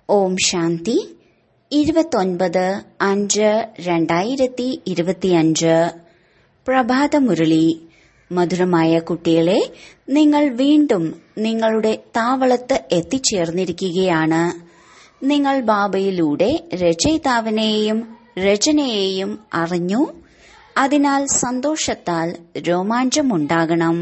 ഓം ശാന്തി ഇരുപത്തൊൻപത് അഞ്ച് രണ്ടായിരത്തി ഇരുപത്തിയഞ്ച് പ്രഭാതമുരളി മധുരമായ കുട്ടികളെ നിങ്ങൾ വീണ്ടും നിങ്ങളുടെ താവളത്ത് എത്തിച്ചേർന്നിരിക്കുകയാണ് നിങ്ങൾ ബാബയിലൂടെ രചയിതാവിനെയും രചനയെയും അറിഞ്ഞു അതിനാൽ സന്തോഷത്താൽ രോമാഞ്ചമുണ്ടാകണം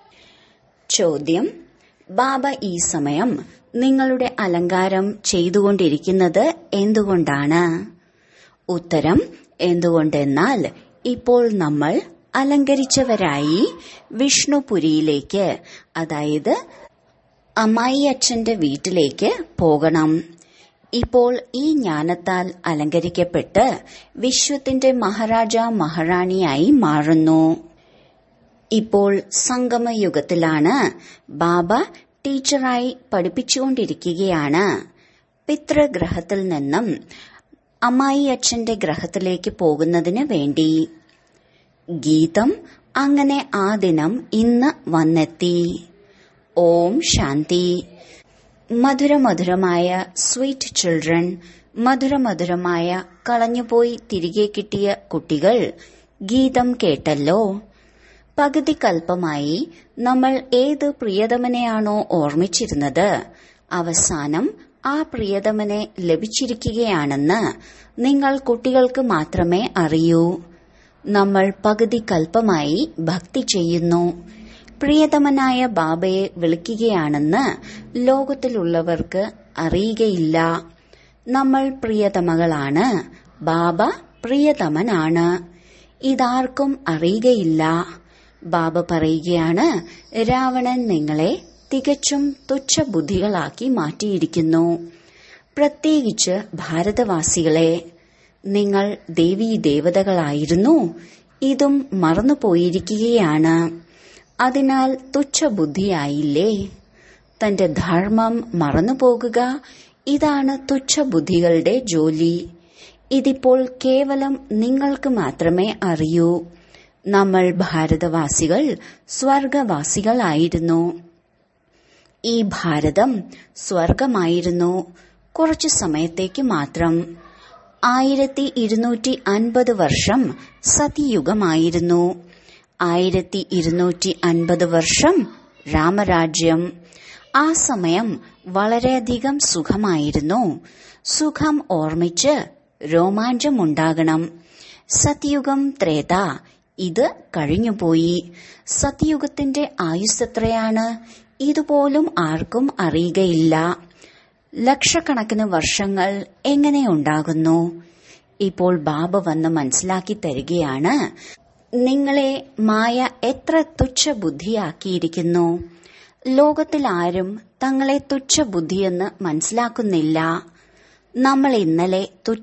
ചോദ്യം ബാബ ഈ സമയം നിങ്ങളുടെ അലങ്കാരം ചെയ്തുകൊണ്ടിരിക്കുന്നത് എന്തുകൊണ്ടാണ് ഉത്തരം എന്തുകൊണ്ടെന്നാൽ ഇപ്പോൾ നമ്മൾ അലങ്കരിച്ചവരായി വിഷ്ണുപുരിയിലേക്ക് അതായത് അമ്മായി അച്ഛന്റെ വീട്ടിലേക്ക് പോകണം ഇപ്പോൾ ഈ ജ്ഞാനത്താൽ അലങ്കരിക്കപ്പെട്ട് വിശ്വത്തിന്റെ മഹാരാജ മഹാറാണിയായി മാറുന്നു ഇപ്പോൾ സംഗമയുഗത്തിലാണ് ബാബ ടീച്ചറായി പഠിപ്പിച്ചുകൊണ്ടിരിക്കുകയാണ് പിതൃഗ്രഹത്തിൽ നിന്നും അമ്മായി അച്ഛന്റെ ഗ്രഹത്തിലേക്ക് പോകുന്നതിന് വേണ്ടി ഗീതം അങ്ങനെ ആ ദിനം ഇന്ന് വന്നെത്തി ഓം ശാന്തി മധുരമധുരമായ സ്വീറ്റ് ചിൽഡ്രൻ മധുരമധുരമായ കളഞ്ഞുപോയി തിരികെ കിട്ടിയ കുട്ടികൾ ഗീതം കേട്ടല്ലോ പകുതി കൽപ്പമായി നമ്മൾ ഏത് പ്രിയതമനെയാണോ ഓർമ്മിച്ചിരുന്നത് അവസാനം ആ പ്രിയതമനെ ലഭിച്ചിരിക്കുകയാണെന്ന് നിങ്ങൾ കുട്ടികൾക്ക് മാത്രമേ അറിയൂ നമ്മൾ പകുതി കൽപ്പമായി ഭക്തി ചെയ്യുന്നു പ്രിയതമനായ ബാബയെ വിളിക്കുകയാണെന്ന് ലോകത്തിലുള്ളവർക്ക് അറിയുകയില്ല നമ്മൾ പ്രിയതമകളാണ് ബാബ പ്രിയതമനാണ് ഇതാർക്കും അറിയുകയില്ല ബാബ പറയുകയാണ് രാവണൻ നിങ്ങളെ തികച്ചും തുച്ഛബുദ്ധികളാക്കി മാറ്റിയിരിക്കുന്നു പ്രത്യേകിച്ച് ഭാരതവാസികളെ നിങ്ങൾ ദേവീ ദേവതകളായിരുന്നു ഇതും മറന്നുപോയിരിക്കുകയാണ് അതിനാൽ തുച്ഛബുദ്ധിയായില്ലേ തന്റെ ധർമ്മം മറന്നുപോകുക ഇതാണ് തുച്ഛബുദ്ധികളുടെ ജോലി ഇതിപ്പോൾ കേവലം നിങ്ങൾക്ക് മാത്രമേ അറിയൂ നമ്മൾ ഭാരതവാസികൾ സ്വർഗവാസികളായിരുന്നു ഈ ഭാരതം സ്വർഗമായിരുന്നു കുറച്ചു സമയത്തേക്ക് മാത്രം ആയിരത്തി ഇരുന്നൂറ്റി അൻപത് വർഷം സതിയുഗമായിരുന്നു ആയിരത്തി ഇരുന്നൂറ്റി അൻപത് വർഷം രാമരാജ്യം ആ സമയം വളരെയധികം സുഖമായിരുന്നു സുഖം ഓർമ്മിച്ച് രോമാഞ്ചമുണ്ടാകണം സത്യുഗം ത്രേത ഇത് കഴിഞ്ഞുപോയി സത്യുഗത്തിന്റെ ആയുസ്സെത്രയാണ് ഇതുപോലും ആർക്കും അറിയുകയില്ല ലക്ഷക്കണക്കിന് വർഷങ്ങൾ എങ്ങനെ ഉണ്ടാകുന്നു ഇപ്പോൾ ബാബ വന്ന് മനസ്സിലാക്കി തരികയാണ് നിങ്ങളെ മായ എത്ര തുച്ഛബുദ്ധിയാക്കിയിരിക്കുന്നു ലോകത്തിൽ ആരും തങ്ങളെ തുച്ഛബുദ്ധിയെന്ന് മനസ്സിലാക്കുന്നില്ല നമ്മൾ ഇന്നലെ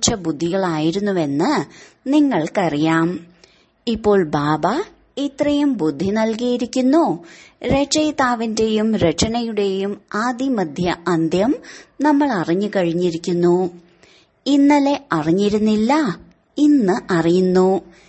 തുച്ഛബുദ്ധികളായിരുന്നുവെന്ന് നിങ്ങൾക്കറിയാം ഇപ്പോൾ ബാബ ഇത്രയും ബുദ്ധി നൽകിയിരിക്കുന്നു രചയിതാവിന്റെയും രചനയുടെയും ആദിമധ്യ അന്ത്യം നമ്മൾ അറിഞ്ഞു കഴിഞ്ഞിരിക്കുന്നു ഇന്നലെ അറിഞ്ഞിരുന്നില്ല ഇന്ന് അറിയുന്നു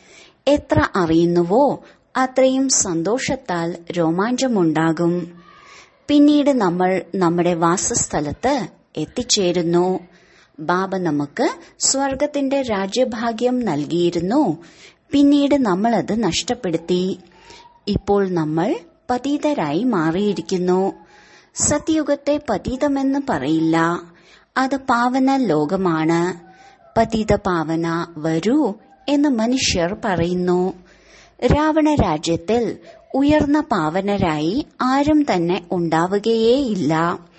എത്ര അറിയുന്നുവോ അത്രയും സന്തോഷത്താൽ രോമാഞ്ചമുണ്ടാകും പിന്നീട് നമ്മൾ നമ്മുടെ വാസസ്ഥലത്ത് എത്തിച്ചേരുന്നു ബാബ നമുക്ക് സ്വർഗത്തിന്റെ രാജ്യഭാഗ്യം നൽകിയിരുന്നു പിന്നീട് നമ്മൾ അത് നഷ്ടപ്പെടുത്തി ഇപ്പോൾ നമ്മൾ പതീതരായി മാറിയിരിക്കുന്നു സത്യയുഗത്തെ പതീതമെന്ന് പറയില്ല അത് പാവന ലോകമാണ് പതീത പാവന വരൂ എന്ന് മനുഷ്യർ പറയുന്നു രാവണ രാജ്യത്തിൽ ഉയർന്ന പാവനരായി ആരും തന്നെ ഉണ്ടാവുകയേയില്ല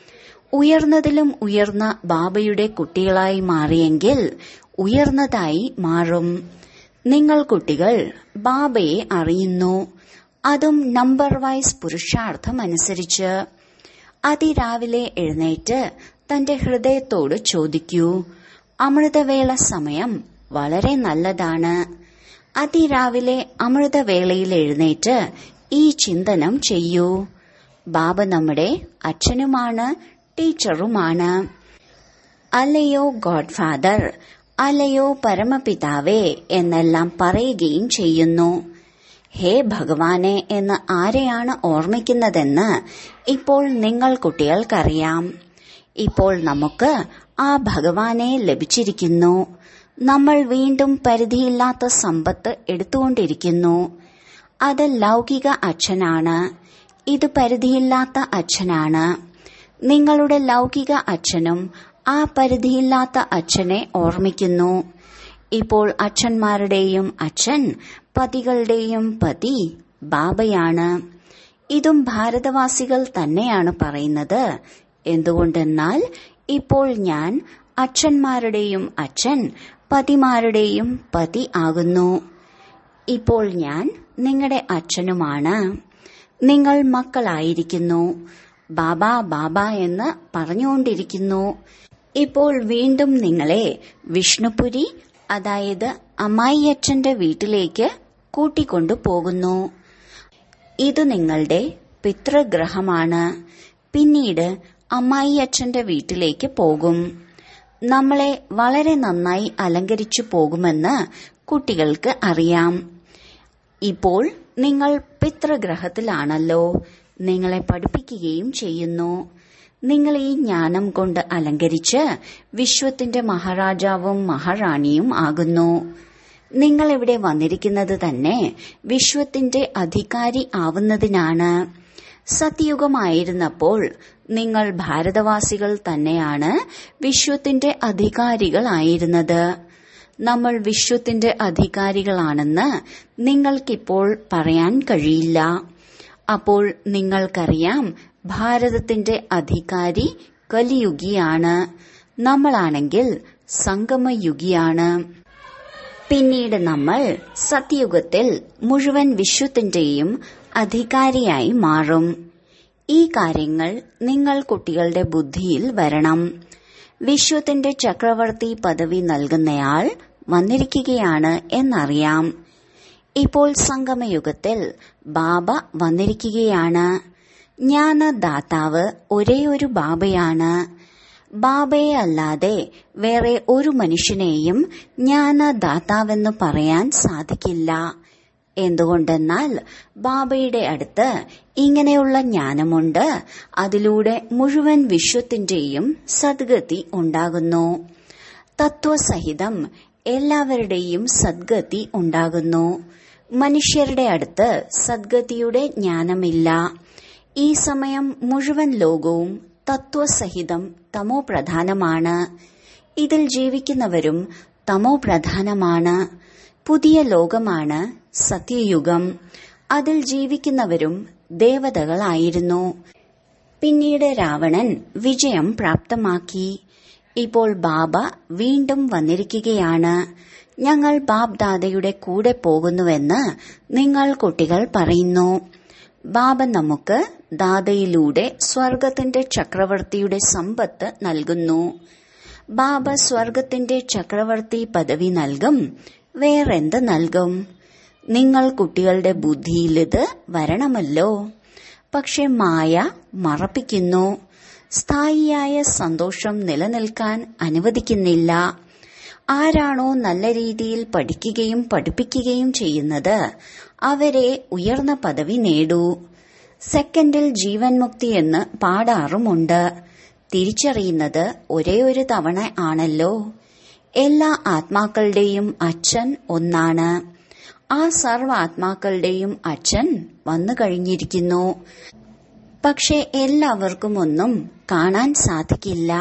ഉയർന്നതിലും ഉയർന്ന ബാബയുടെ കുട്ടികളായി മാറിയെങ്കിൽ ഉയർന്നതായി മാറും നിങ്ങൾ കുട്ടികൾ ബാബയെ അറിയുന്നു അതും നമ്പർ വൈസ് പുരുഷാർത്ഥം അനുസരിച്ച് അതിരാവിലെ എഴുന്നേറ്റ് തന്റെ ഹൃദയത്തോട് ചോദിക്കൂ അമൃതവേള സമയം വളരെ നല്ലതാണ് അതിരാവിലെ അമൃതവേളയിൽ എഴുന്നേറ്റ് ഈ ചിന്തനം ചെയ്യൂ ബാബ നമ്മുടെ അച്ഛനുമാണ് ടീച്ചറുമാണ് അല്ലയോ ഗോഡ് ഫാദർ അല്ലയോ പരമപിതാവേ എന്നെല്ലാം പറയുകയും ചെയ്യുന്നു ഹേ ഭഗവാനെ എന്ന് ആരെയാണ് ഓർമ്മിക്കുന്നതെന്ന് ഇപ്പോൾ നിങ്ങൾ കുട്ടികൾക്കറിയാം ഇപ്പോൾ നമുക്ക് ആ ഭഗവാനെ ലഭിച്ചിരിക്കുന്നു നമ്മൾ വീണ്ടും പരിധിയില്ലാത്ത സമ്പത്ത് എടുത്തുകൊണ്ടിരിക്കുന്നു അത് ലൗകിക അച്ഛനാണ് ഇത് പരിധിയില്ലാത്ത അച്ഛനാണ് നിങ്ങളുടെ ലൗകിക അച്ഛനും ആ പരിധിയില്ലാത്ത അച്ഛനെ ഓർമ്മിക്കുന്നു ഇപ്പോൾ അച്ഛന്മാരുടെയും അച്ഛൻ പതികളുടെയും പതി ബാബയാണ് ഇതും ഭാരതവാസികൾ തന്നെയാണ് പറയുന്നത് എന്തുകൊണ്ടെന്നാൽ ഇപ്പോൾ ഞാൻ അച്ഛന്മാരുടെയും അച്ഛൻ പതിമാരുടെയും പതി ആകുന്നു ഇപ്പോൾ ഞാൻ നിങ്ങളുടെ അച്ഛനുമാണ് നിങ്ങൾ മക്കളായിരിക്കുന്നു ബാബ ബാബ എന്ന് പറഞ്ഞുകൊണ്ടിരിക്കുന്നു ഇപ്പോൾ വീണ്ടും നിങ്ങളെ വിഷ്ണുപുരി അതായത് അമ്മായിയച്ഛന്റെ വീട്ടിലേക്ക് കൂട്ടിക്കൊണ്ടു പോകുന്നു ഇത് നിങ്ങളുടെ പിതൃഗ്രഹമാണ് പിന്നീട് അമ്മായിയച്ഛന്റെ വീട്ടിലേക്ക് പോകും നമ്മളെ വളരെ നന്നായി അലങ്കരിച്ചു പോകുമെന്ന് കുട്ടികൾക്ക് അറിയാം ഇപ്പോൾ നിങ്ങൾ പിതൃഗ്രഹത്തിലാണല്ലോ നിങ്ങളെ പഠിപ്പിക്കുകയും ചെയ്യുന്നു നിങ്ങൾ ഈ ജ്ഞാനം കൊണ്ട് അലങ്കരിച്ച് വിശ്വത്തിന്റെ മഹാരാജാവും മഹാറാണിയും ആകുന്നു നിങ്ങൾ ഇവിടെ വന്നിരിക്കുന്നത് തന്നെ വിശ്വത്തിന്റെ അധികാരി ആവുന്നതിനാണ് സത്യയുഗമായിരുന്നപ്പോൾ നിങ്ങൾ ഭാരതവാസികൾ തന്നെയാണ് വിശ്വത്തിന്റെ അധികാരികളായിരുന്നത് നമ്മൾ വിശ്വത്തിന്റെ അധികാരികളാണെന്ന് നിങ്ങൾക്കിപ്പോൾ പറയാൻ കഴിയില്ല അപ്പോൾ നിങ്ങൾക്കറിയാം ഭാരതത്തിന്റെ അധികാരി കലിയുഗിയാണ് നമ്മളാണെങ്കിൽ സംഗമയുഗിയാണ് പിന്നീട് നമ്മൾ സത്യയുഗത്തിൽ മുഴുവൻ വിശ്വത്തിന്റെയും അധികാരിയായി മാറും ഈ കാര്യങ്ങൾ നിങ്ങൾ കുട്ടികളുടെ ബുദ്ധിയിൽ വരണം വിശ്വത്തിന്റെ ചക്രവർത്തി പദവി നൽകുന്നയാൾ വന്നിരിക്കുകയാണ് എന്നറിയാം ഇപ്പോൾ സംഗമയുഗത്തിൽ ബാബ വന്നിരിക്കുകയാണ് ജ്ഞാനദാതാവ് ഒരേ ഒരു ബാബയാണ് ബാബയെ അല്ലാതെ വേറെ ഒരു മനുഷ്യനെയും ജ്ഞാനദാതാവെന്ന് പറയാൻ സാധിക്കില്ല എന്തുകൊണ്ടെന്നാൽ ബാബയുടെ അടുത്ത് ഇങ്ങനെയുള്ള ജ്ഞാനമുണ്ട് അതിലൂടെ മുഴുവൻ വിശ്വത്തിന്റെയും സദ്ഗതി ഉണ്ടാകുന്നു തത്വസഹിതം എല്ലാവരുടെയും സദ്ഗതി ഉണ്ടാകുന്നു മനുഷ്യരുടെ അടുത്ത് സദ്ഗതിയുടെ ജ്ഞാനമില്ല ഈ സമയം മുഴുവൻ ലോകവും തത്വസഹിതം തമോ പ്രധാനമാണ് ഇതിൽ ജീവിക്കുന്നവരും തമോ പ്രധാനമാണ് പുതിയ ലോകമാണ് സത്യയുഗം അതിൽ ജീവിക്കുന്നവരും ദേവതകളായിരുന്നു പിന്നീട് രാവണൻ വിജയം പ്രാപ്തമാക്കി ഇപ്പോൾ ബാബ വീണ്ടും വന്നിരിക്കുകയാണ് ഞങ്ങൾ ബാബ് ദാദയുടെ കൂടെ പോകുന്നുവെന്ന് നിങ്ങൾ കുട്ടികൾ പറയുന്നു ബാബ നമുക്ക് ദാദയിലൂടെ സ്വർഗത്തിന്റെ ചക്രവർത്തിയുടെ സമ്പത്ത് നൽകുന്നു ബാബ സ്വർഗത്തിന്റെ ചക്രവർത്തി പദവി നൽകും വേറെന്ത് നൽകും നിങ്ങൾ കുട്ടികളുടെ ബുദ്ധിയിൽ ഇത് വരണമല്ലോ പക്ഷെ മായ മറപ്പിക്കുന്നു സ്ഥായിയായ സന്തോഷം നിലനിൽക്കാൻ അനുവദിക്കുന്നില്ല ആരാണോ നല്ല രീതിയിൽ പഠിക്കുകയും പഠിപ്പിക്കുകയും ചെയ്യുന്നത് അവരെ ഉയർന്ന പദവി നേടൂ സെക്കൻഡിൽ ജീവൻ മുക്തി എന്ന് പാടാറുമുണ്ട് തിരിച്ചറിയുന്നത് ഒരേ ഒരു തവണ ആണല്ലോ എല്ലാ ആത്മാക്കളുടെയും അച്ഛൻ ഒന്നാണ് ആ സർവ ആത്മാക്കളുടെയും അച്ഛൻ വന്നു കഴിഞ്ഞിരിക്കുന്നു പക്ഷെ എല്ലാവർക്കും ഒന്നും കാണാൻ സാധിക്കില്ല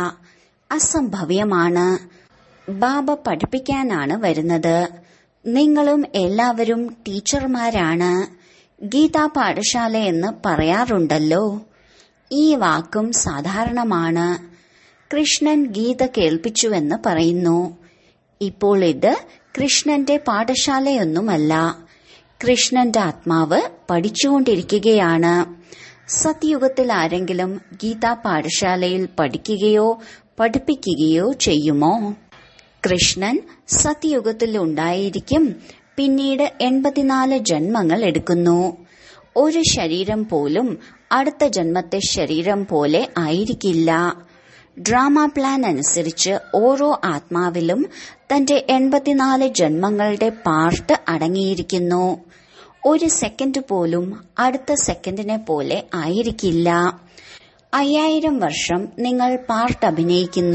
അസംഭവ്യമാണ് ബാബ പഠിപ്പിക്കാനാണ് വരുന്നത് നിങ്ങളും എല്ലാവരും ടീച്ചർമാരാണ് ഗീതാ പാഠശാല എന്ന് പറയാറുണ്ടല്ലോ ഈ വാക്കും സാധാരണമാണ് കൃഷ്ണൻ ഗീത കേൾപ്പിച്ചുവെന്ന് പറയുന്നു ഇപ്പോൾ ഇത് കൃഷ്ണന്റെ പാഠശാലയൊന്നുമല്ല കൃഷ്ണന്റെ ആത്മാവ് പഠിച്ചുകൊണ്ടിരിക്കുകയാണ് സത്യുഗത്തിൽ ആരെങ്കിലും ഗീതാ പാഠശാലയിൽ പഠിക്കുകയോ പഠിപ്പിക്കുകയോ ചെയ്യുമോ കൃഷ്ണൻ സത്യയുഗത്തിൽ ഉണ്ടായിരിക്കും പിന്നീട് എൺപത്തിനാല് ജന്മങ്ങൾ എടുക്കുന്നു ഒരു ശരീരം പോലും അടുത്ത ജന്മത്തെ ശരീരം പോലെ ആയിരിക്കില്ല ഡ്രാമ പ്ലാൻ അനുസരിച്ച് ഓരോ ആത്മാവിലും തന്റെ എൺപത്തിനാല് ജന്മങ്ങളുടെ പാർട്ട് അടങ്ങിയിരിക്കുന്നു ഒരു സെക്കൻഡ് പോലും അടുത്ത സെക്കൻഡിനെ പോലെ ആയിരിക്കില്ല അയ്യായിരം വർഷം നിങ്ങൾ പാർട്ട് അഭിനയിക്കുന്നു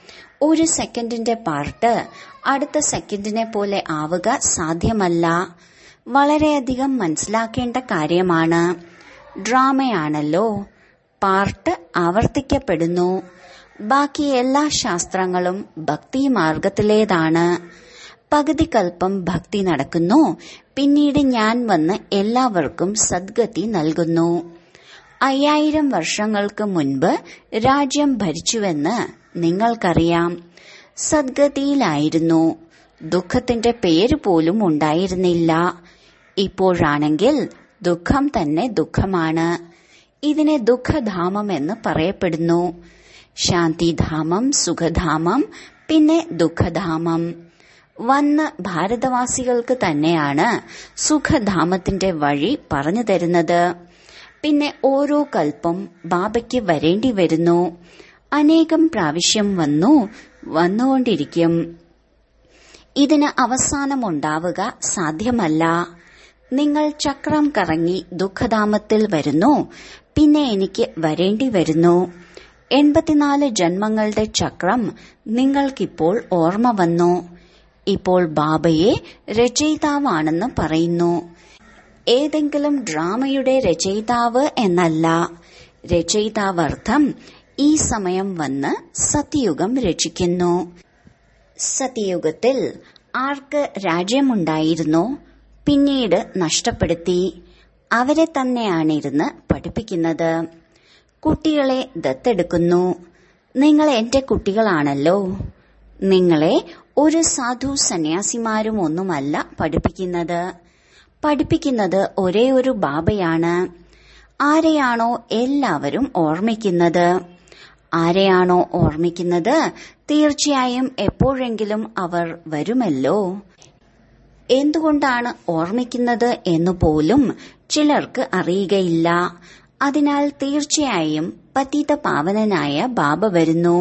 ഒരു സെക്കൻഡിന്റെ പാർട്ട് അടുത്ത സെക്കൻഡിനെ പോലെ ആവുക സാധ്യമല്ല വളരെയധികം മനസ്സിലാക്കേണ്ട കാര്യമാണ് ഡ്രാമയാണല്ലോ പാർട്ട് ആവർത്തിക്കപ്പെടുന്നു ബാക്കി എല്ലാ ശാസ്ത്രങ്ങളും ഭക്തി മാർഗത്തിലേതാണ് പകുതി കൽപ്പം ഭക്തി നടക്കുന്നു പിന്നീട് ഞാൻ വന്ന് എല്ലാവർക്കും സദ്ഗതി നൽകുന്നു അയ്യായിരം വർഷങ്ങൾക്ക് മുൻപ് രാജ്യം ഭരിച്ചുവെന്ന് നിങ്ങൾക്കറിയാം സദ്ഗതിയിലായിരുന്നു ദുഃഖത്തിന്റെ പേര് പോലും ഉണ്ടായിരുന്നില്ല ഇപ്പോഴാണെങ്കിൽ ദുഃഖം തന്നെ ദുഃഖമാണ് ഇതിനെ ദുഃഖധാമം എന്ന് പറയപ്പെടുന്നു ശാന്തിധാമം സുഖധാമം പിന്നെ ദുഃഖധാമം വന്ന് ഭാരതവാസികൾക്ക് തന്നെയാണ് സുഖധാമത്തിന്റെ വഴി പറഞ്ഞു തരുന്നത് പിന്നെ ഓരോ കൽപ്പം ബാബയ്ക്ക് വരേണ്ടി വരുന്നു അനേകം പ്രാവശ്യം വന്നു വന്നുകൊണ്ടിരിക്കും ഇതിന് അവസാനമുണ്ടാവുക സാധ്യമല്ല നിങ്ങൾ ചക്രം കറങ്ങി ദുഃഖധാമത്തിൽ വരുന്നു പിന്നെ എനിക്ക് വരേണ്ടി വരുന്നു എൺപത്തിനാല് ജന്മങ്ങളുടെ ചക്രം നിങ്ങൾക്കിപ്പോൾ ഓർമ്മ വന്നു ഇപ്പോൾ ബാബയെ രചയിതാവാണെന്ന് പറയുന്നു ഏതെങ്കിലും ഡ്രാമയുടെ രചയിതാവ് എന്നല്ല രചയിതാവർത്ഥം ഈ സമയം വന്ന് സത്യയുഗം രചിക്കുന്നു സത്യയുഗത്തിൽ ആർക്ക് രാജ്യമുണ്ടായിരുന്നോ പിന്നീട് നഷ്ടപ്പെടുത്തി അവരെ തന്നെയാണിരുന്ന് പഠിപ്പിക്കുന്നത് കുട്ടികളെ ദത്തെടുക്കുന്നു നിങ്ങൾ എന്റെ കുട്ടികളാണല്ലോ നിങ്ങളെ ഒരു സാധു സന്യാസിമാരും ഒന്നുമല്ല പഠിപ്പിക്കുന്നത് പഠിപ്പിക്കുന്നത് ഒരേ ഒരു ബാബയാണ് ആരെയാണോ എല്ലാവരും ഓർമ്മിക്കുന്നത് ആരെയാണോ ഓർമ്മിക്കുന്നത് തീർച്ചയായും എപ്പോഴെങ്കിലും അവർ വരുമല്ലോ എന്തുകൊണ്ടാണ് ഓർമ്മിക്കുന്നത് എന്നു പോലും ചിലർക്ക് അറിയുകയില്ല അതിനാൽ തീർച്ചയായും പതിത പാവനനായ ബാബ വരുന്നു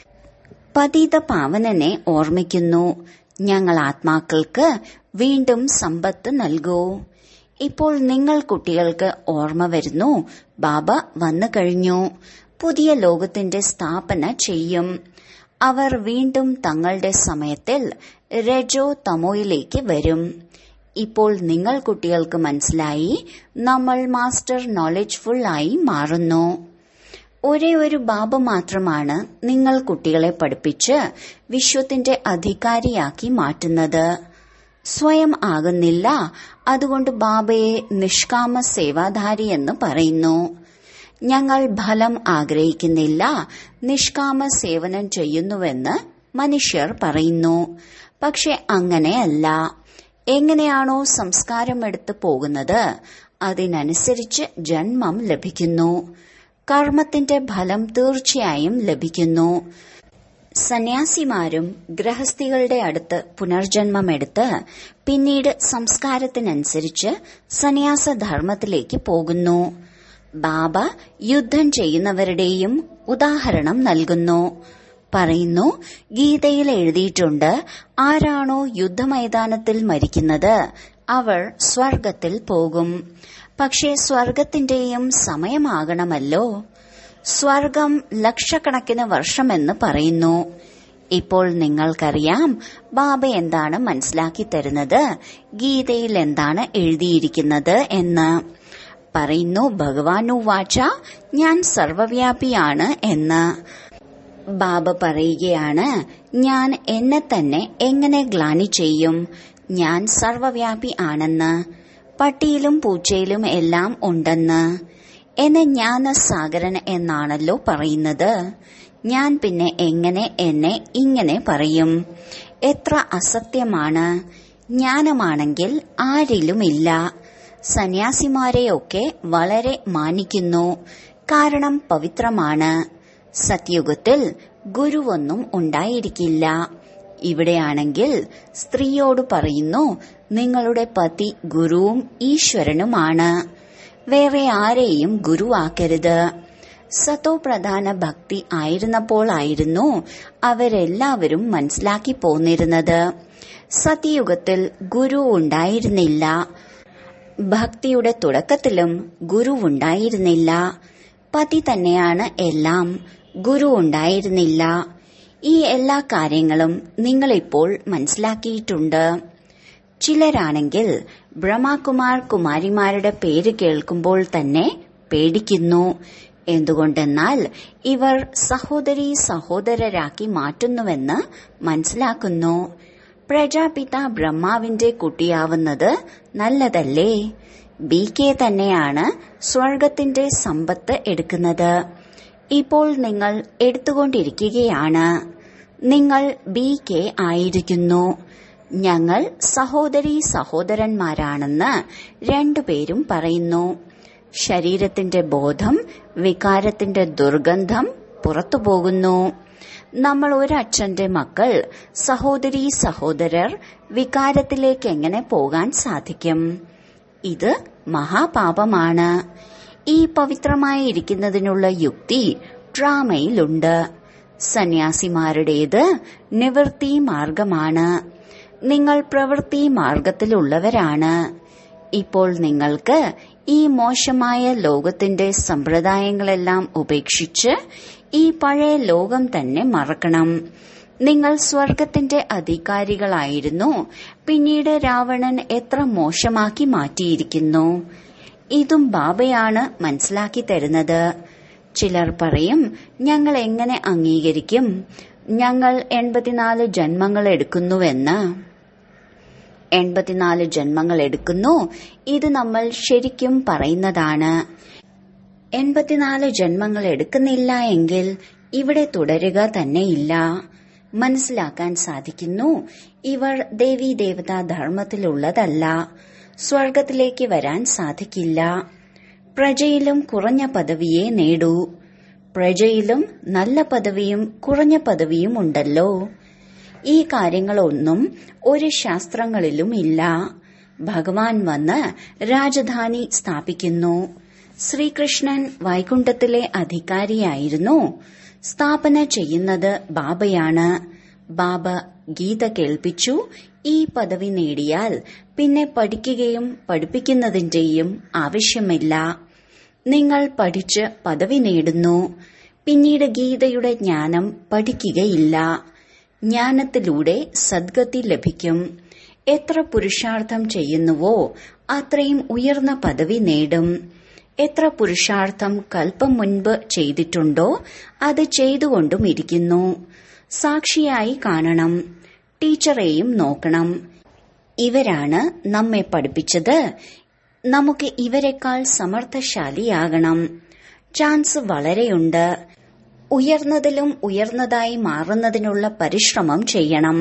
പതിത പാവനനെ ഓർമ്മിക്കുന്നു ഞങ്ങൾ ആത്മാക്കൾക്ക് വീണ്ടും സമ്പത്ത് നൽകൂ ഇപ്പോൾ നിങ്ങൾ കുട്ടികൾക്ക് ഓർമ്മ വരുന്നു ബാബ വന്നു കഴിഞ്ഞു പുതിയ ലോകത്തിന്റെ സ്ഥാപന ചെയ്യും അവർ വീണ്ടും തങ്ങളുടെ സമയത്തിൽ രജോ തമോയിലേക്ക് വരും ഇപ്പോൾ നിങ്ങൾ കുട്ടികൾക്ക് മനസ്സിലായി നമ്മൾ മാസ്റ്റർ നോളജ്ഫുൾ ആയി മാറുന്നു ഒരേ ഒരു ബാബ മാത്രമാണ് നിങ്ങൾ കുട്ടികളെ പഠിപ്പിച്ച് വിശ്വത്തിന്റെ അധികാരിയാക്കി മാറ്റുന്നത് സ്വയം ആകുന്നില്ല അതുകൊണ്ട് ബാബയെ നിഷ്കാമ സേവാധാരി എന്ന് പറയുന്നു ഞങ്ങൾ ഫലം ആഗ്രഹിക്കുന്നില്ല നിഷ്കാമ സേവനം ചെയ്യുന്നുവെന്ന് മനുഷ്യർ പറയുന്നു പക്ഷെ അങ്ങനെയല്ല എങ്ങനെയാണോ സംസ്കാരം എടുത്തു പോകുന്നത് അതിനനുസരിച്ച് ജന്മം ലഭിക്കുന്നു കർമ്മത്തിന്റെ ഫലം തീർച്ചയായും ലഭിക്കുന്നു സന്യാസിമാരും ഗൃഹസ്ഥികളുടെ അടുത്ത് പുനർജന്മമെടുത്ത് പിന്നീട് സംസ്കാരത്തിനനുസരിച്ച് സന്യാസധർമ്മത്തിലേക്ക് പോകുന്നു ബാബ യുദ്ധം ചെയ്യുന്നവരുടെയും ഉദാഹരണം നൽകുന്നു പറയുന്നു ഗീതയിൽ എഴുതിയിട്ടുണ്ട് ആരാണോ യുദ്ധമൈതാനത്തിൽ മരിക്കുന്നത് അവർ സ്വർഗത്തിൽ പോകും പക്ഷേ സ്വർഗത്തിന്റെയും സമയമാകണമല്ലോ സ്വർഗം ലക്ഷക്കണക്കിന് വർഷമെന്ന് പറയുന്നു ഇപ്പോൾ നിങ്ങൾക്കറിയാം ബാബ എന്താണ് മനസ്സിലാക്കി തരുന്നത് ഗീതയിൽ എന്താണ് എഴുതിയിരിക്കുന്നത് എന്ന് പറയുന്നു ഭഗവാനു വാച ഞാൻ സർവവ്യാപിയാണ് എന്ന് ബാബ പറയുകയാണ് ഞാൻ എന്നെ തന്നെ എങ്ങനെ ഗ്ലാനി ചെയ്യും ഞാൻ സർവവ്യാപി ആണെന്ന് പട്ടിയിലും പൂച്ചയിലും എല്ലാം ഉണ്ടെന്ന് എന്നെ ജ്ഞാനസാഗരൻ എന്നാണല്ലോ പറയുന്നത് ഞാൻ പിന്നെ എങ്ങനെ എന്നെ ഇങ്ങനെ പറയും എത്ര അസത്യമാണ് ജ്ഞാനമാണെങ്കിൽ ആരിലുമില്ല സന്യാസിമാരെയൊക്കെ വളരെ മാനിക്കുന്നു കാരണം പവിത്രമാണ് സത്യുഗത്തിൽ ഗുരുവൊന്നും ഉണ്ടായിരിക്കില്ല ഇവിടെയാണെങ്കിൽ സ്ത്രീയോട് പറയുന്നു നിങ്ങളുടെ പതി ഗുരുവും ഈശ്വരനുമാണ് വേറെ ആരെയും ഗുരുവാക്കരുത് സത്തോ പ്രധാന ഭക്തി ആയിരുന്നപ്പോൾ ആയിരുന്നു അവരെല്ലാവരും മനസ്സിലാക്കി പോന്നിരുന്നത് സത്യയുഗത്തിൽ ഗുരു ഉണ്ടായിരുന്നില്ല ഭക്തിയുടെ തുടക്കത്തിലും ഗുരു ഉണ്ടായിരുന്നില്ല പതി തന്നെയാണ് എല്ലാം ഗുരു ഉണ്ടായിരുന്നില്ല ഈ എല്ലാ കാര്യങ്ങളും നിങ്ങളിപ്പോൾ മനസ്സിലാക്കിയിട്ടുണ്ട് ചിലരാണെങ്കിൽ ബ്രഹ്മകുമാർ കുമാരിമാരുടെ പേര് കേൾക്കുമ്പോൾ തന്നെ പേടിക്കുന്നു എന്തുകൊണ്ടെന്നാൽ ഇവർ സഹോദരി സഹോദരരാക്കി മാറ്റുന്നുവെന്ന് മനസ്സിലാക്കുന്നു പ്രജാപിത ബ്രഹ്മാവിന്റെ കുട്ടിയാവുന്നത് നല്ലതല്ലേ ബി കെ തന്നെയാണ് സ്വർഗത്തിന്റെ സമ്പത്ത് എടുക്കുന്നത് ഇപ്പോൾ നിങ്ങൾ എടുത്തുകൊണ്ടിരിക്കുകയാണ് നിങ്ങൾ ബി കെ ആയിരിക്കുന്നു ഞങ്ങൾ സഹോദരി സഹോദരന്മാരാണെന്ന് രണ്ടുപേരും പറയുന്നു ശരീരത്തിന്റെ ബോധം വികാരത്തിന്റെ ദുർഗന്ധം പുറത്തു പോകുന്നു നമ്മൾ ഒരച്ഛന്റെ മക്കൾ സഹോദരി സഹോദരർ വികാരത്തിലേക്ക് എങ്ങനെ പോകാൻ സാധിക്കും ഇത് മഹാപാപമാണ് ഈ പവിത്രമായി ഇരിക്കുന്നതിനുള്ള യുക്തി ഡ്രാമയിലുണ്ട് സന്യാസിമാരുടേത് നിവൃത്തി മാർഗമാണ് നിങ്ങൾ പ്രവൃത്തി മാർഗത്തിലുള്ളവരാണ് ഇപ്പോൾ നിങ്ങൾക്ക് ഈ മോശമായ ലോകത്തിന്റെ സമ്പ്രദായങ്ങളെല്ലാം ഉപേക്ഷിച്ച് ഈ പഴയ ലോകം തന്നെ മറക്കണം നിങ്ങൾ സ്വർഗത്തിന്റെ അധികാരികളായിരുന്നു പിന്നീട് രാവണൻ എത്ര മോശമാക്കി മാറ്റിയിരിക്കുന്നു ഇതും ബാബയാണ് മനസ്സിലാക്കി തരുന്നത് ചിലർ പറയും ഞങ്ങൾ എങ്ങനെ അംഗീകരിക്കും ഞങ്ങൾ എൺപത്തിനാല് ജന്മങ്ങൾ എടുക്കുന്നുവെന്ന് എൺപത്തിനാല് ജന്മങ്ങൾ എടുക്കുന്നു ഇത് നമ്മൾ ശരിക്കും പറയുന്നതാണ് എൺപത്തിനാല് ജന്മങ്ങൾ എടുക്കുന്നില്ല എങ്കിൽ ഇവിടെ തുടരുക തന്നെയില്ല മനസ്സിലാക്കാൻ സാധിക്കുന്നു ഇവർ ദേവീ ദേവതാ ധർമ്മത്തിലുള്ളതല്ല സ്വർഗത്തിലേക്ക് വരാൻ സാധിക്കില്ല പ്രജയിലും കുറഞ്ഞ പദവിയെ നേടൂ പ്രജയിലും നല്ല പദവിയും കുറഞ്ഞ പദവിയും ഉണ്ടല്ലോ ഈ കാര്യങ്ങളൊന്നും ഒരു ശാസ്ത്രങ്ങളിലും ഇല്ല ഭഗവാൻ വന്ന് രാജധാനി സ്ഥാപിക്കുന്നു ശ്രീകൃഷ്ണൻ വൈകുണ്ഠത്തിലെ അധികാരിയായിരുന്നു സ്ഥാപന ചെയ്യുന്നത് ബാബയാണ് ബാബ ഗീത കേൾപ്പിച്ചു ഈ പദവി നേടിയാൽ പിന്നെ പഠിക്കുകയും പഠിപ്പിക്കുന്നതിന്റെയും ആവശ്യമില്ല നിങ്ങൾ പഠിച്ച് പദവി നേടുന്നു പിന്നീട് ഗീതയുടെ ജ്ഞാനം പഠിക്കുകയില്ല ജ്ഞാനത്തിലൂടെ സദ്ഗതി ലഭിക്കും എത്ര പുരുഷാർത്ഥം ചെയ്യുന്നുവോ അത്രയും ഉയർന്ന പദവി നേടും എത്ര പുരുഷാർത്ഥം കൽപ്പം മുൻപ് ചെയ്തിട്ടുണ്ടോ അത് ചെയ്തുകൊണ്ടും ഇരിക്കുന്നു സാക്ഷിയായി കാണണം ടീച്ചറെയും നോക്കണം ഇവരാണ് നമ്മെ പഠിപ്പിച്ചത് നമുക്ക് ഇവരെക്കാൾ സമർത്ഥശാലിയാകണം ചാൻസ് വളരെയുണ്ട് ഉയർന്നതിലും ഉയർന്നതായി മാറുന്നതിനുള്ള പരിശ്രമം ചെയ്യണം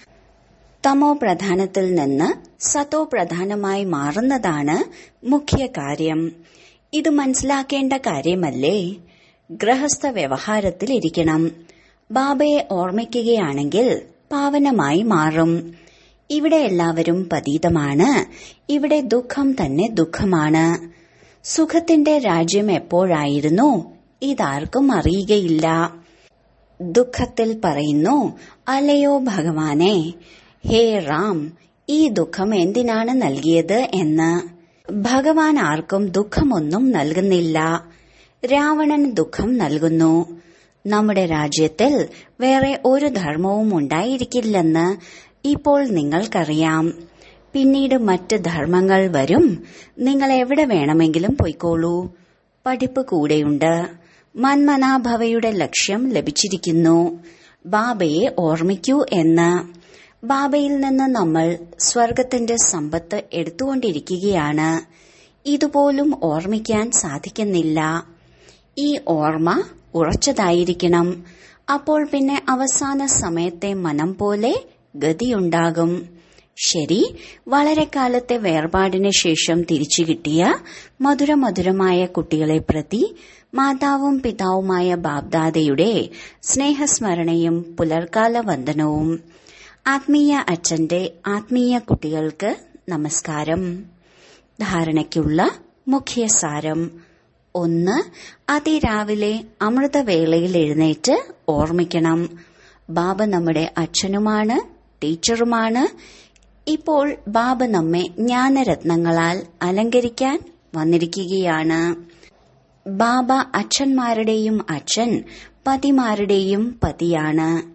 തമോ പ്രധാനത്തിൽ നിന്ന് സതോ പ്രധാനമായി മാറുന്നതാണ് മുഖ്യ കാര്യം ഇത് മനസ്സിലാക്കേണ്ട കാര്യമല്ലേ ഗൃഹസ്ഥ വ്യവഹാരത്തിൽ ഇരിക്കണം ബാബയെ ഓർമ്മിക്കുകയാണെങ്കിൽ പാവനമായി മാറും ഇവിടെ എല്ലാവരും പതീതമാണ് ഇവിടെ ദുഃഖം തന്നെ ദുഃഖമാണ് സുഖത്തിന്റെ രാജ്യം എപ്പോഴായിരുന്നു ഇതാർക്കും അറിയുകയില്ല ദുഃഖത്തിൽ പറയുന്നു അലയോ ഭഗവാനെ ഹേ റാം ഈ ദുഃഖം എന്തിനാണ് നൽകിയത് എന്ന് ഭഗവാൻ ആർക്കും ദുഃഖമൊന്നും നൽകുന്നില്ല രാവണൻ ദുഃഖം നൽകുന്നു നമ്മുടെ രാജ്യത്തിൽ വേറെ ഒരു ധർമ്മവും ഉണ്ടായിരിക്കില്ലെന്ന് ഇപ്പോൾ നിങ്ങൾക്കറിയാം പിന്നീട് മറ്റ് ധർമ്മങ്ങൾ വരും നിങ്ങൾ എവിടെ വേണമെങ്കിലും പൊയ്ക്കോളൂ പഠിപ്പ് കൂടെയുണ്ട് മന്മനാഭവയുടെ ലക്ഷ്യം ലഭിച്ചിരിക്കുന്നു ബാബയെ ഓർമ്മിക്കൂ എന്ന് ബാബയിൽ നിന്ന് നമ്മൾ സ്വർഗത്തിന്റെ സമ്പത്ത് എടുത്തുകൊണ്ടിരിക്കുകയാണ് ഇതുപോലും ഓർമ്മിക്കാൻ സാധിക്കുന്നില്ല ഈ ഓർമ്മ ഉറച്ചതായിരിക്കണം അപ്പോൾ പിന്നെ അവസാന സമയത്തെ മനം പോലെ ഗതിയുണ്ടാകും ശരി വളരെ കാലത്തെ വേർപാടിന് ശേഷം തിരിച്ചു കിട്ടിയ മധുരമധുരമായ കുട്ടികളെ പ്രതി മാതാവും പിതാവുമായ ബാബ്ദാദയുടെ സ്നേഹസ്മരണയും പുലർക്കാല വന്ദനവും ആത്മീയ അച്ഛന്റെ ആത്മീയ കുട്ടികൾക്ക് നമസ്കാരം ധാരണയ്ക്കുള്ള മുഖ്യ സാരം ഒന്ന് അതിരാവിലെ അമൃതവേളയിൽ എഴുന്നേറ്റ് ഓർമ്മിക്കണം ബാബ നമ്മുടെ അച്ഛനുമാണ് ടീച്ചറുമാണ് ഇപ്പോൾ ബാബ നമ്മെ ജ്ഞാനരത്നങ്ങളാൽ അലങ്കരിക്കാൻ വന്നിരിക്കുകയാണ് ബാബ അച്ഛന്മാരുടെയും അച്ഛൻ പതിമാരുടെയും പതിയാണ്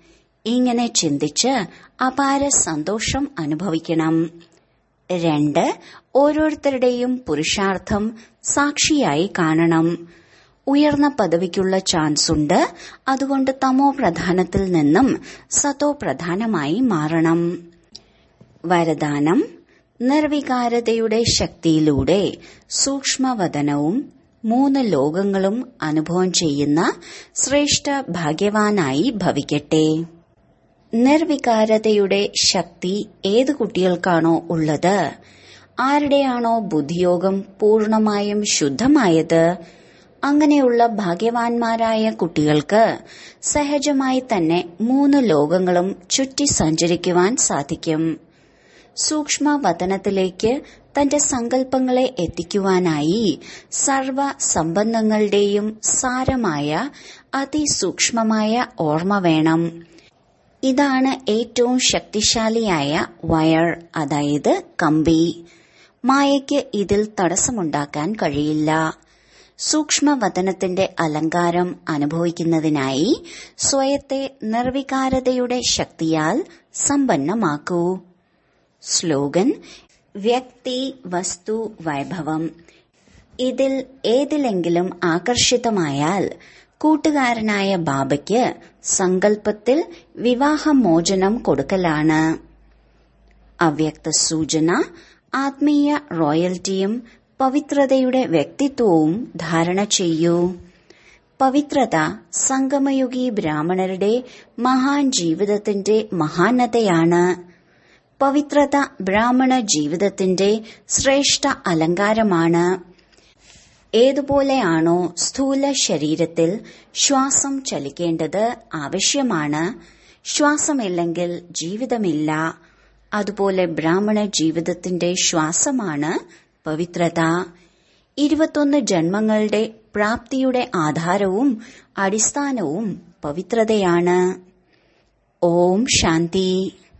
ഇങ്ങനെ ചിന്തിച്ച് അപാര സന്തോഷം അനുഭവിക്കണം രണ്ട് ഓരോരുത്തരുടെയും പുരുഷാർത്ഥം സാക്ഷിയായി കാണണം ഉയർന്ന പദവിക്കുള്ള ചാൻസ് ഉണ്ട് അതുകൊണ്ട് തമോ പ്രധാനത്തിൽ നിന്നും സതോ പ്രധാനമായി മാറണം വരദാനം നിർവികാരതയുടെ ശക്തിയിലൂടെ സൂക്ഷ്മവദനവും മൂന്ന് ലോകങ്ങളും അനുഭവം ചെയ്യുന്ന ശ്രേഷ്ഠ ഭാഗ്യവാനായി ഭവിക്കട്ടെ നിർവികാരതയുടെ ശക്തി ഏത് കുട്ടികൾക്കാണോ ഉള്ളത് ആരുടെയാണോ ബുദ്ധിയോഗം പൂർണമായും ശുദ്ധമായത് അങ്ങനെയുള്ള ഭാഗ്യവാന്മാരായ കുട്ടികൾക്ക് സഹജമായി തന്നെ മൂന്ന് ലോകങ്ങളും ചുറ്റി സഞ്ചരിക്കുവാൻ സാധിക്കും സൂക്ഷ്മവതനത്തിലേക്ക് തന്റെ സങ്കല്പങ്ങളെ എത്തിക്കുവാനായി സർവ സംബന്ധങ്ങളുടെയും സാരമായ അതിസൂക്ഷ്മമായ ഓർമ്മ വേണം ഇതാണ് ഏറ്റവും ശക്തിശാലിയായ വയർ അതായത് കമ്പി മായയ്ക്ക് ഇതിൽ തടസ്സമുണ്ടാക്കാൻ കഴിയില്ല സൂക്ഷ്മവതനത്തിന്റെ അലങ്കാരം അനുഭവിക്കുന്നതിനായി സ്വയത്തെ നിർവികാരതയുടെ ശക്തിയാൽ സമ്പന്നമാക്കൂ സ്ലോഗൻ വ്യക്തി വസ്തു വൈഭവം ഇതിൽ ഏതിലെങ്കിലും ആകർഷിതമായാൽ കൂട്ടുകാരനായ ബാബയ്ക്ക് സങ്കല്പത്തിൽ വിവാഹമോചനം കൊടുക്കലാണ് അവ്യക്ത സൂചന ആത്മീയ റോയൽറ്റിയും പവിത്രതയുടെ വ്യക്തിത്വവും ധാരണ ചെയ്യൂ പവിത്രത സംഗമയുഗി ബ്രാഹ്മണരുടെ മഹാൻ ജീവിതത്തിന്റെ മഹാനതയാണ് പവിത്രത ബ്രാഹ്മണ ജീവിതത്തിന്റെ ശ്രേഷ്ഠ അലങ്കാരമാണ് ഏതുപോലെയാണോ സ്ഥൂല ശരീരത്തിൽ ശ്വാസം ചലിക്കേണ്ടത് ആവശ്യമാണ് ശ്വാസമില്ലെങ്കിൽ ജീവിതമില്ല അതുപോലെ ബ്രാഹ്മണ ജീവിതത്തിന്റെ ശ്വാസമാണ് പവിത്രത ഇരുപത്തൊന്ന് ജന്മങ്ങളുടെ പ്രാപ്തിയുടെ ആധാരവും അടിസ്ഥാനവും പവിത്രതയാണ് ഓം ശാന്തി